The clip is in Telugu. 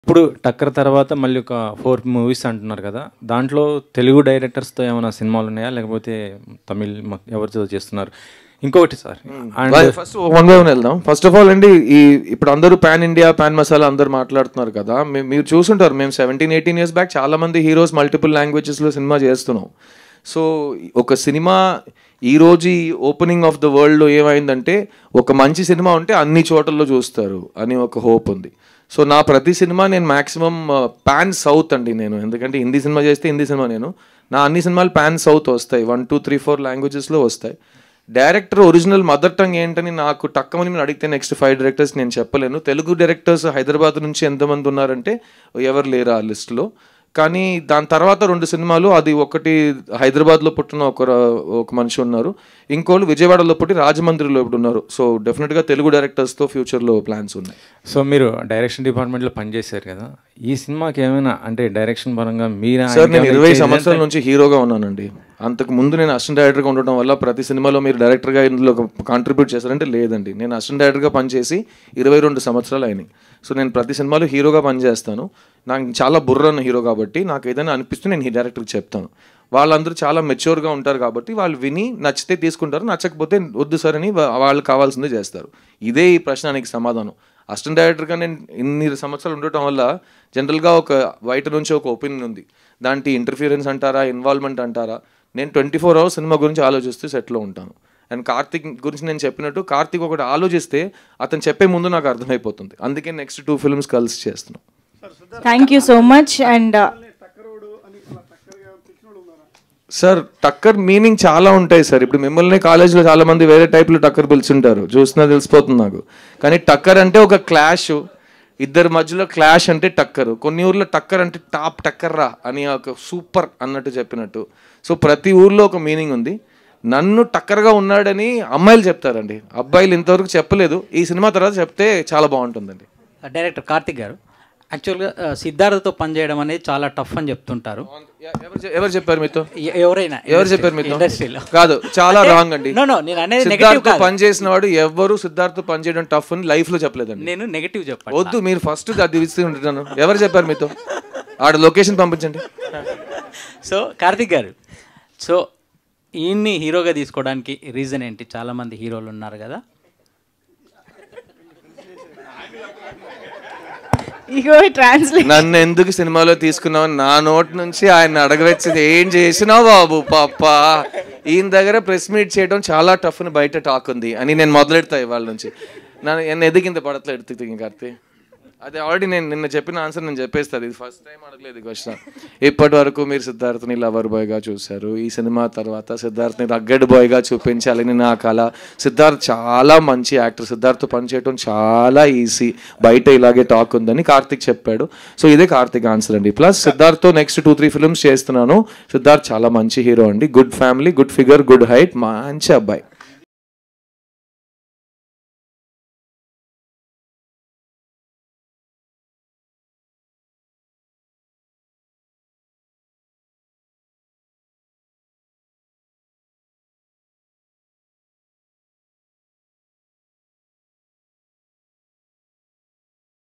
ఇప్పుడు టక్కర్ తర్వాత మళ్ళీ ఒక ఫోర్ మూవీస్ అంటున్నారు కదా దాంట్లో తెలుగు డైరెక్టర్స్తో ఏమైనా సినిమాలు ఉన్నాయా లేకపోతే తమిళ్ మ- ఎవరితో చేస్తున్నారు ఇంకొకటి sir and first one by one వెళ్దాం ఫస్ట్ ఆఫ్ ఆల్ అండి ఈ ఇప్పుడు అందరూ పాన్ ఇండియా పాన్ మసాలా అందరూ మాట్లాడుతున్నారు కదా మీ- మీరు చూసుంటారు మేము సెవెంటీన్ ఎయిటీన్ ఇయర్స్ బ్యాక్ చాలా మంది హీరోస్ మల్టిపుల్ లాంగ్వేజెస్లో సినిమా చేస్తున్నాం సో ఒక సినిమా ఈ రోజు ఈ ఓపెనింగ్ ఆఫ్ ద వరల్డ్లో ఏమైందంటే ఒక మంచి సినిమా ఉంటే అన్ని చోట్లలో చూస్తారు అని ఒక హోప్ ఉంది సో నా ప్రతి సినిమా నేను మాక్సిమం పాన్ సౌత్ అండి నేను ఎందుకంటే హిందీ సినిమా చేస్తే హిందీ సినిమా నేను నా అన్ని సినిమాలు పాన్ సౌత్ వస్తాయి వన్ టూ త్రీ ఫోర్ లాంగ్వేజెస్లో వస్తాయి డైరెక్టర్ ఒరిజినల్ మదర్ టంగ్ ఏంటని నాకు టక్కమని మీరు అడిగితే నెక్స్ట్ ఫైవ్ డైరెక్టర్స్ నేను చెప్పలేను తెలుగు డైరెక్టర్స్ హైదరాబాద్ నుంచి ఎంతమంది ఉన్నారంటే ఎవరు లేరు ఆ లిస్ట్లో కానీ దాని తర్వాత రెండు సినిమాలు అది ఒకటి హైదరాబాద్లో పుట్టిన ఒక ఒక మనిషి ఉన్నారు ఇంకోళ్ళు విజయవాడలో పుట్టి రాజమండ్రిలో ఇప్పుడు ఉన్నారు సో డెఫినెట్గా తెలుగు డైరెక్టర్స్తో ఫ్యూచర్లో ప్లాన్స్ ఉన్నాయి సో మీరు డైరెక్షన్ డిపార్ట్మెంట్లో పనిచేశారు కదా ఈ సినిమాకి ఏమైనా అంటే డైరెక్షన్ పరంగా మీరు సార్ నేను ఇరవై సంవత్సరాల నుంచి హీరోగా ఉన్నానండి అంతకు ముందు నేను అసిస్టెంట్ డైరెక్టర్గా ఉండడం వల్ల ప్రతి సినిమాలో మీరు డైరెక్టర్గా ఇందులో కాంట్రిబ్యూట్ చేశారంటే లేదండి నేను అసిస్టెంట్ డైరెక్టర్గా పనిచేసి ఇరవై రెండు సంవత్సరాలు అయినాయి సో నేను ప్రతి సినిమాలో హీరోగా పనిచేస్తాను నాకు చాలా బుర్ర ఉన్న హీరో కాబట్టి నాకు ఏదైనా అనిపిస్తే నేను ఈ డైరెక్టర్కి చెప్తాను వాళ్ళందరూ చాలా మెచ్యూర్గా ఉంటారు కాబట్టి వాళ్ళు విని నచ్చితే తీసుకుంటారు నచ్చకపోతే వద్దు సార్ అని వా- వాళ్ళు కావాల్సిందే చేస్తారు ఇదే ఈ ప్రశ్నానికి సమాధానం అసిస్టెంట్ డైరెక్టర్గా నేను ఇన్ని సంవత్సరాలు ఉండటం వల్ల జనరల్గా ఒక బయట నుంచి ఒక ఒపీనియన్ ఉంది దాంట్లో ఇంటర్ఫియరెన్స్ అంటారా ఇన్వాల్వ్మెంట్ అంటారా నేను ట్వంటీ ఫోర్ అవర్స్ సినిమా గురించి ఆలోచిస్తూ సెట్లో ఉంటాను అండ్ కార్తిక్ గురించి నేను చెప్పినట్టు కార్తిక్ ఒకటి ఆలోచిస్తే అతను చెప్పే ముందు నాకు అర్థమైపోతుంది అందుకే నెక్స్ట్ టూ ఫిల్మ్స్ కలిసి చేస్తున్నాం thank you so much and sir Takkar meaning చాలా ఉంటాయి సార్ ఇప్పుడు మిమ్మల్ని కాలేజ్లో చాలా మంది వేరే టైప్లో టక్కర్ పిలుచుంటారు చూసినా తెలిసిపోతుంది నాకు కానీ టక్కర్ అంటే ఒక క్లాష్ ఇద్దరి మధ్యలో క్లాష్ అంటే టక్కర్ కొన్ని ఊర్లో టక్కర్ అంటే టాప్ టక్కర్ రా అని ఒక సూపర్ అన్నట్టు చెప్పినట్టు సో ప్రతి ఊర్లో ఒక మీనింగ్ ఉంది నన్ను టక్కర్గా ఉన్నాడని అమ్మాయిలు చెప్తారండి అబ్బాయిలు ఇంతవరకు చెప్పలేదు ఈ సినిమా తర్వాత చెప్తే చాలా బాగుంటుందండి డైరెక్టర్ కార్తిక్ గారు యాక్చువల్గా ఆ, సిద్ధార్థతో పనిచేయడం అనేది చాలా టఫ్ అని చెప్తుంటారు ఎవరు చె- ఎవరు చెప్పారు మీతో ఎ- ఎవరైనా ఎవరు చెప్పారు మీతో ఇండస్ట్రీలో కాదు చాలా రాంగ్ అండి No, no, నేను అనేది negative సిద్ధార్థ్ కాదు. పని చేసిన వాడు ఎవరు సిద్ధార్థ్ పని చేయడం టఫ్ అని లైఫ్ లో చెప్పలేదండి నేను నెగటివ్ చెప్పాను వద్దు మీరు ఫస్ట్ అది ఇస్తూ ఉంటున్నాను ఎవరు చెప్పారు మీతో ఆడ లొకేషన్ పంపించండి సో కార్తిక్ గారు సో ఈయన్ని హీరోగా తీసుకోవడానికి రీజన్ ఏంటి చాలా మంది హీరోలు ఉన్నారు కదా ఇగో ట్రాన్స్లేట్ నన్ను ఎందుకు సినిమాలో తీసుకున్నావు నా నోట్ నుంచి ఆయన అడగవచ్చింది ఏం చేసినావు బాబు పాప ఈయన దగ్గర ప్రెస్ మీట్ చేయడం చాలా టఫ్ అని బయట టాక్ ఉంది అని నేను మొదలెడతా ఇవాళ నుంచి నన్ను ఎన్న ఎదిగింత పడతలే ఎడుతుంది కార్తీ అది ఆల్రెడీ నేను నిన్న చెప్పిన ఆన్సర్ నేను చెప్పేస్తాను ఇది ఫస్ట్ టైం అడగలేదు ఈ క్వశ్చన్ ఇప్పటి వరకు మీరు సిద్ధార్థని లవర్ బాయ్గా చూశారు ఈ సినిమా తర్వాత సిద్ధార్థని రగ్గడ్ బాయ్గా చూపించాలని నా కళ సిద్ధార్థ్ చాలా మంచి యాక్టర్ సిద్ధార్థ్ పనిచేయడం చాలా ఈజీ బయట ఇలాగే టాక్ ఉందని కార్తిక్ చెప్పాడు సో ఇదే కార్తిక్ ఆన్సర్ అండి ప్లస్ సిద్ధార్థ్తో నెక్స్ట్ టూ త్రీ ఫిల్మ్స్ చేస్తున్నాను సిద్ధార్థ్ చాలా మంచి హీరో అండి good family good figure good height మంచి అబ్బాయి